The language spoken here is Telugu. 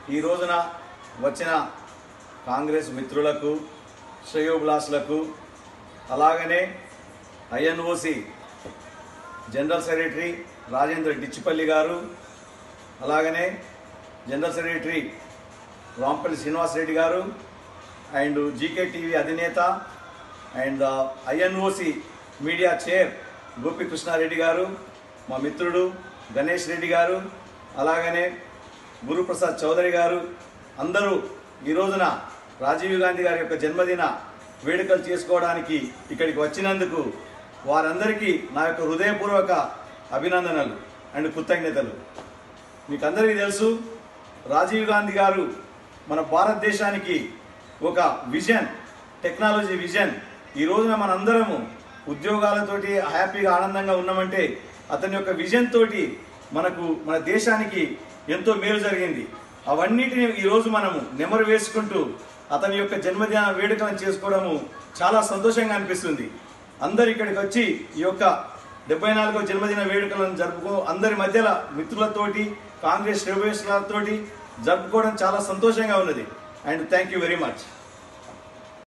ఈ రోజున వచ్చిన కాంగ్రెస్ మిత్రులకు శ్రేయోభిలాసులకు అలాగనే INOC general secretary Rajendra Dichpally గారు అలాగనే జనరల్ సెక్రటరీ రాంపల్లి శ్రీనివాసరెడ్డి గారు అండ్ జీకే టీవీ అధినేత and INOC media chair Gopikrishna Reddy గారు మా మిత్రుడు గణేష్ రెడ్డి గారు అలాగనే గురుప్రసాద్ చౌదరి గారు అందరూ ఈ రోజున రాజీవ్ గాంధీ గారి యొక్క జన్మదిన వేడుకలు చేసుకోవడానికి ఇక్కడికి వచ్చినందుకు వారందరికీ నా యొక్క హృదయపూర్వక అభినందనలు అండ్ కృతజ్ఞతలు మీకు అందరికీ తెలుసు రాజీవ్ గాంధీ గారు మన భారతదేశానికి ఒక విజన్ టెక్నాలజీ విజన్ ఈ రోజున మనందరము ఉద్యోగాలతోటి హ్యాపీగా ఆనందంగా ఉన్నామంటే అతని యొక్క విజన్ తోటి మనకు మన దేశానికి ఎంతో మేలు జరిగింది అవన్నిటిని ఈరోజు మనము నెమరు వేసుకుంటూ అతని యొక్క జన్మదిన వేడుకలను చేసుకోవడము చాలా సంతోషంగా అనిపిస్తుంది అందరు ఇక్కడికి వచ్చి ఈ యొక్క డెబ్బై నాలుగో జన్మదిన వేడుకలను జరుపుకో అందరి మధ్యలో మిత్రులతోటి కాంగ్రెస్ శ్రేయోభిలాషులతోటి జరుపుకోవడం చాలా సంతోషంగా ఉన్నది and thank you very much